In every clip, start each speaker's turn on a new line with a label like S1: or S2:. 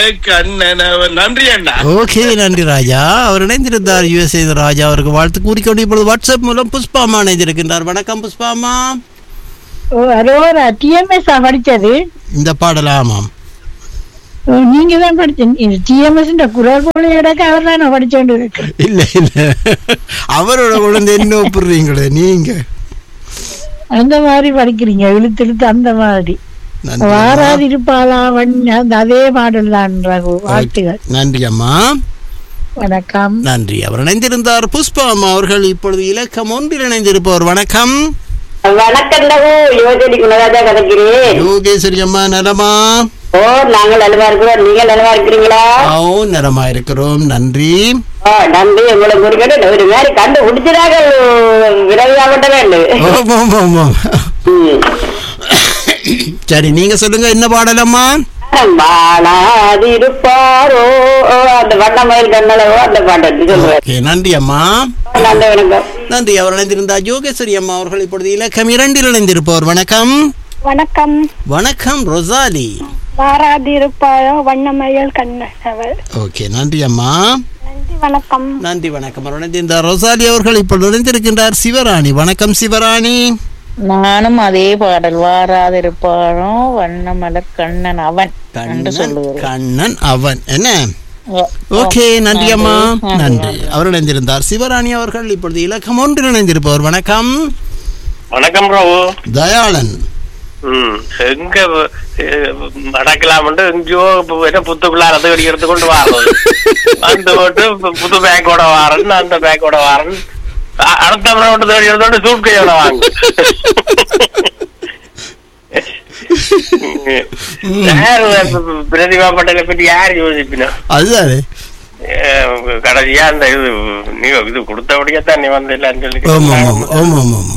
S1: கண்ணனவன் நன்றி அண்ணா
S2: ஓகே நன்றி ராஜா அவர் இணைந்திருந்தார் யுஎஸ்ஏ ராஜா அவருக்கு வாழ்த்து கூறிக்கொண்டு இப்பொழுது வாட்ஸ்அப் மூலம் புஷ்பாமா இணைந்திருக்கின்றார் வணக்கம் புஷ்பாமா
S3: ஓ அரோரா டிஎம்எஸ் படிச்சது
S2: இந்த பாடல் ஆமாம்
S3: ஓ, நீங்க தான் படிச்சீங்க டிஎம்எஸ் குரல் போல இடக்க அவர் தான் படிச்சோண்டு இருக்கு
S2: இல்ல இல்ல அவரோட குழந்தை என்ன ஒப்புறீங்களே நீங்க
S3: அந்த மாதிரி படிக்கிறீங்க இழுத்து இழுத்து அந்த மாதிரி
S2: நன்றி
S3: வாராது இருப்பாளா வண் அந்த அதே பாடல் தான் ரகு வாழ்த்துகள்
S2: நன்றி அம்மா
S3: வணக்கம்
S2: நன்றி அவர் இணைந்திருந்தார் புஷ்பா அம்மா அவர்கள் இப்பொழுது இலக்கம் ஒன்றில் இணைந்திருப்பவர் வணக்கம்
S4: வணக்கம் ரகு யோஜனி குணராஜா கதைக்கிறேன்
S2: யோகேஸ்வரி அம்மா நலமா
S4: ஓ நாங்கள் நலமா இருக்கிறோம் நீங்க நலமா இருக்கிறீங்களா
S2: ஓ நலமா இருக்கிறோம் நன்றி
S4: ஓ நன்றி உங்களை குறிக்கிட்டு ஒரு மாதிரி கண்டு பிடிச்சதாக விரைவாகட்ட வேண்டும்
S2: ஆமாம் ஆமாம் சரி நீங்க சொல்லுங்க என்ன பாடலம்மா
S4: வாழாதிருப்பாரோ ஓ, அந்த வண்ணமயில் கண்ணளவோ அந்த பாட்டு சொல்றேன்
S2: ஓகே நன்றி அம்மா
S4: நன்றி வணக்கம்
S2: நன்றி அவர் இணைந்திருந்தார் யோகேஸ்வரி அம்மா அவர்கள் இப்பொழுது இலக்கம் இரண்டில் இணைந்திருப்பவர் வணக்கம்
S5: வணக்கம்
S2: வணக்கம் ரொசாலி
S5: வாராதிருப்பாயோ வண்ணமயல் கண்ணவர்
S2: ஓகே நன்றி அம்மா
S5: நன்றி வணக்கம்
S2: நன்றி வணக்கம் அவர் இணைந்திருந்தார் ரொசாலி அவர்கள் இப்பொழுது இணைந்திருக்கின்றார் சிவராணி வணக்கம் சிவராணி
S6: நானும் அதே பாடல் வாராதிருப்பாரோ வண்ணமலர் கண்ணன் அவன் என்று
S2: கண்ணன்
S6: சொல்லுகிறேன்
S2: கண்ணன் அவன் என்ன
S6: ஓ,
S2: ஓகே நன்றி அம்மா
S6: நன்றி,
S2: நன்றி அவர் இணைந்திருந்தார் சிவராணி அவர்கள் இப்பொழுது இலக்கம் ஒன்றில் இணைந்திருப்பவர் வணக்கம்
S1: வணக்கம் பிரபு
S2: தயாளன்
S1: ம் எங்க நடக்கலாம்னு எங்கேயோ இப்ப என்ன புத்துக்குள்ளார அது அடிக்கிறது கொண்டு வாரது அந்த போட்டு பு- புது பேக்கோட வாரன் அந்த பேக்கோட வாரன் அ- அடுத்த முறை கொண்டு தேடி எடுத்தோட சூட் கையோட வாங்க யாரு பிரதிபா பட்டேலை பற்றி யார் யோசிப்பினா
S2: அதுதானே
S1: அஹ் கடைசியா அந்த இது நீ இது கொடுத்தபடியே தான் நீ வந்தில்லான்னு
S2: ஆமா ஆமா
S1: சொல்லி
S2: ஆமா ஆமா ஆமா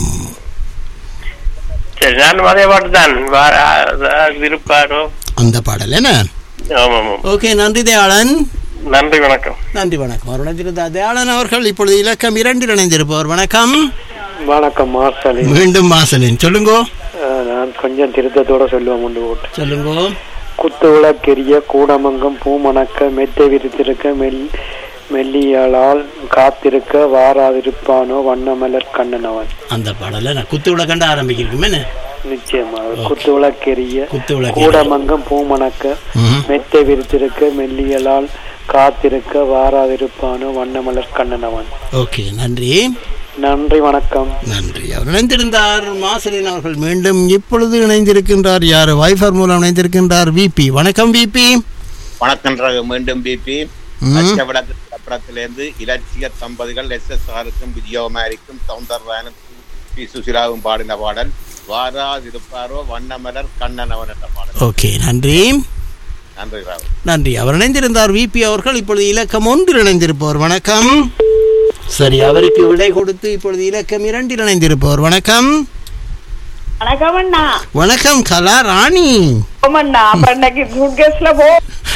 S1: சரி நானும் அதே பாட்டு தான் இருப்பாரோ
S2: அந்த பாடல் என்ன
S1: ஆமா ஆமா
S2: ஓகே நன்றி தயாளன்
S1: நன்றி வணக்கம்
S2: நன்றி வணக்கம் அவர் இணைந்திருந்தார் தயாளன் அவர்கள் இப்பொழுது இலக்கம் இரண்டில் இணைந்திருப்பவர் வணக்கம்
S7: வணக்கம் மார்சலி
S2: மீண்டும் மாசலின் சொல்லுங்க
S7: அஹ், நான் கொஞ்சம் திருத்தத்தோட சொல்லுவேன் முண்டு போட்டு
S2: சொல்லுங்க
S7: குத்து விளக்கெரிய கூடமங்கம் பூமணக்க மெத்தை விரித்திருக்க மெல் மெல்லியலால் காத்திருக்க வாராதிருப்பானோ வண்ணமலர் கண்ணனவன்
S2: அந்த பாடலை நான் குத்து விட கண்டு ஆரம்பிக்கிறேன் என்ன
S7: நிச்சயமாக குத்து விளக்கெரிய
S2: குத்து விளக்கு
S7: கூடமங்கம் பூமணக்க
S2: ம்ஹும்.
S7: மெத்தை விரித்திருக்க மெல்லியலால் காத்திருக்க வாராதிருப்பானோ வண்ணமலர் கண்ணனவன்
S2: ஓகே நன்றி
S7: நன்றி வணக்கம்
S2: நன்றி அவர் இணைந்திருந்தார் மாசலின் அவர்கள் மீண்டும் இப்பொழுது இணைந்திருக்கின்றார் யார் வைஃபர் மூலம் இணைந்திருக்கின்றார் விபி வணக்கம் விபி
S8: வணக்கம் ரகு மீண்டும் பிபி அச்சவிடக்கு படத்திலிருந்து இலட்சிய தம்பதிகள் எஸ் எஸ் ஆருக்கும் விஜயகுமாரிக்கும் சௌந்தரராயனும் பி சுசிலாவும் பாடின பாடல் வாராதிருப்பாரோ வண்ணமலர் கண்ணனவன் என்ற பாடல்
S2: ஓகே நன்றி
S8: நன்றி ராகு
S2: நன்றி அவர் இணைந்திருந்தார் விபி அவர்கள் இப்பொழுது இலக்கம் ஒன்றில் இணைந்திருப்பவர் வணக்கம் சரி அவருக்கு விடை கொடுத்து இப்பொழுது இலக்கம் இரண்டில் இணைந்திருப்பவர் வணக்கம்
S5: வணக்கம் அண்ணா
S2: வணக்கம் கலா ராணி
S5: அண்ணா அப்ப இன்னைக்கு சூட்கேஸ்ல போ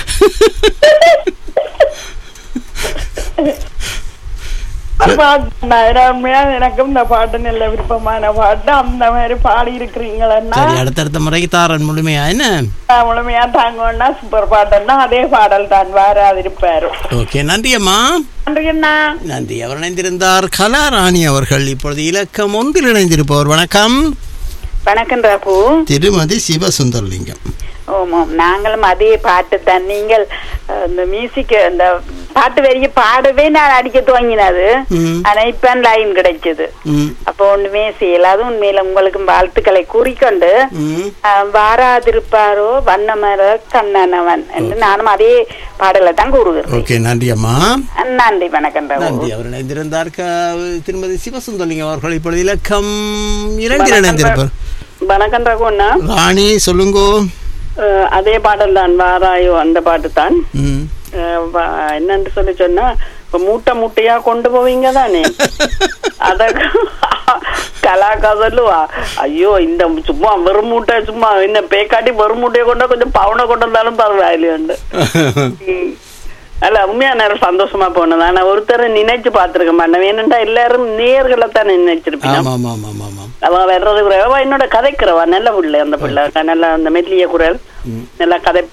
S5: பாட்டு உண்மையா எனக்கும் இந்த பாட்டு நல்ல விருப்பமான பாட்டு அந்த மாதிரி பாடி இருக்கிறீங்களா
S2: சரி அடுத்தடுத்த முறைக்கு தாரன் முழுமையா என்ன
S5: முழுமையா தாங்கன்னா சூப்பர் பாட்டுன்னா அதே பாடல் தான் வாராதிருப்பாரு
S2: ஓகே நன்றி அம்மா
S5: நன்றி அண்ணா
S2: நன்றி அவர் இணைந்திருந்தார் கலா ராணி அவர்கள் இப்பொழுது இலக்கம் ஒன்றில் இணைந்திருப்பவர் வணக்கம்
S9: வணக்கம் ராகு
S2: திருமதி சிவசுந்தரலிங்கம்
S9: ஓமாம் நாங்களும் அதே பாட்டு தான் நீங்கள் அஹ், இந்த மியூசிக் இந்த பாட்டு வரிய பாடவே நான் அடிக்க துவங்கினது
S2: ம்.
S9: ஆனா இப்ப லைன் கிடைச்சது
S2: ம்,
S9: அப்போ ஒண்ணுமே செய்யலாது உண்மையில உங்களுக்கு வாழ்த்துக்களை கூறிக்கொண்டு
S2: ம்.
S9: அஹ், வாராதிருப்பாரோ வண்ணமர கண்ணனவன் என்று நானும் அதே பாடலை தான் கூறுகிறேன்
S2: ஓகே நன்றி அம்மா
S9: நன்றி வணக்கம் ராகு
S2: நன்றி அவர் இணைந்திருந்தார் க- திருமதி சிவசுந்தரலிங்கம் அவர்கள் இப்பொழுது இலக்கம் இரண்டில்
S5: வணக்கம்
S2: இணைந்திருப்பார்
S5: வணக்கம் ரகு அண்ணா
S2: ராணி சொல்லுங்கோ
S5: அஹ், அதே பாடல் தான் வாராயோ அந்த பாட்டு தான்
S2: ம்.
S5: அஹ், வ- என்னன்னு சொல்லி சொன்னா இப்ப மூட்டை மூட்டையா கொண்டு போவீங்க தானே அத கலாக்கா சொல்லுவா ஐயோ இந்த சும்மா வெறும் மூட்டை சும்மா என்ன பேக்காட்டி வெறும் மூட்டையை கொண்டா கொஞ்சம் பவுனை கொண்டு வந்தாலும் பரவாயில்லையுண்டு ம். அல்ல உண்மையா நேரம் சந்தோஷமா போனது ஆனா ஒருத்தர் நினைச்சு பாத்துருக்க மாட்டேன் ஏனென்றா எல்லாரும் நேர்களை தான் நினைச்சிருப்பீங்க
S2: ஆமா ஆமா ஆமா ஆமா ஆமா
S5: அவ வர்றது அவ என்னோட கதைக்கிறவா நல்ல பிள்ளை அந்த பிள்ளை நல்லா அந்த மெல்லிய குரல் நல்லா கதைப்பா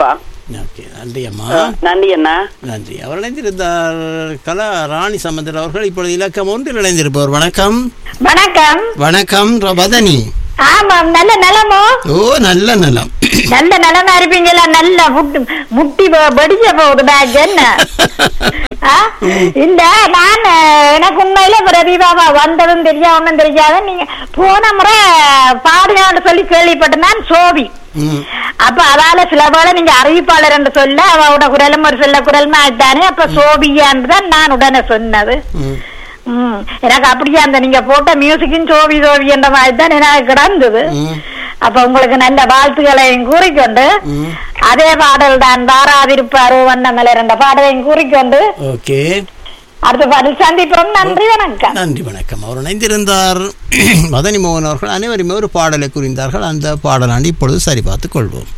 S2: ஓகே நன்றி அம்மா
S5: நன்றி அண்ணா
S2: நன்றி அவர் இணைந்திருந்தார் கலா ராணி சம்பந்தர் அவர்கள் இப்பொழுது இலக்கம் ஒன்றில் இணைந்திருப்பவர் வணக்கம்
S10: வணக்கம்
S2: வணக்கம் ரபதனி
S10: ஆமாம் நல்ல நலமோ
S2: ஓ நல்ல நலம்
S10: நல்ல நலமா இருப்பீங்களா நல்ல முட்டி முட்டி ப- வெடிக்க போகுது பேக் என்ன ஆ? இந்த நான் அஹ், எனக்கு உண்மையில பிரதீபாவா வந்ததும் தெரியா ஒன்றும் தெரியாத நீங்க போன முறை பாடுகான்னு சொல்லி கேள்விப்பட்டேன் நான் சோவி
S2: ம்
S10: அப்ப அதால சில வேளை நீங்க அறிவிப்பாளர் என்று சொல்ல அவரோட குரலும் ஒரு சில குரல் தானே அப்ப சோபியான்னு தான் நான் உடனே சொன்னது
S2: ம்
S10: ம் எனக்கு அப்படியே அந்த நீங்க போட்ட மியூசிக்கும் சோவி சோவி என்ற மாதிரி தான் எனக்கு கிடந்தது
S2: ம்
S10: அப்ப உங்களுக்கு நல்ல வாழ்த்துக்களையும் கூறிக்கொண்டு
S2: ம்
S10: அதே பாடல் தான் வாராதிருப்பாரோ வண்ணமலர் என்ற பாடலையும் கூறிக்கொண்டு
S2: ஓகே
S10: அடுத்த பாடல் சந்திப்போம் நன்றி வணக்கம்
S2: நன்றி வணக்கம் அவர் இணைந்திருந்தார் மதனி மோகன் அவர்கள் அனைவருமே ஒரு பாடலை குறிந்தார்கள் அந்த பாடலாண்டி இப்பொழுது சரி பார்த்துக் கொள்வோம்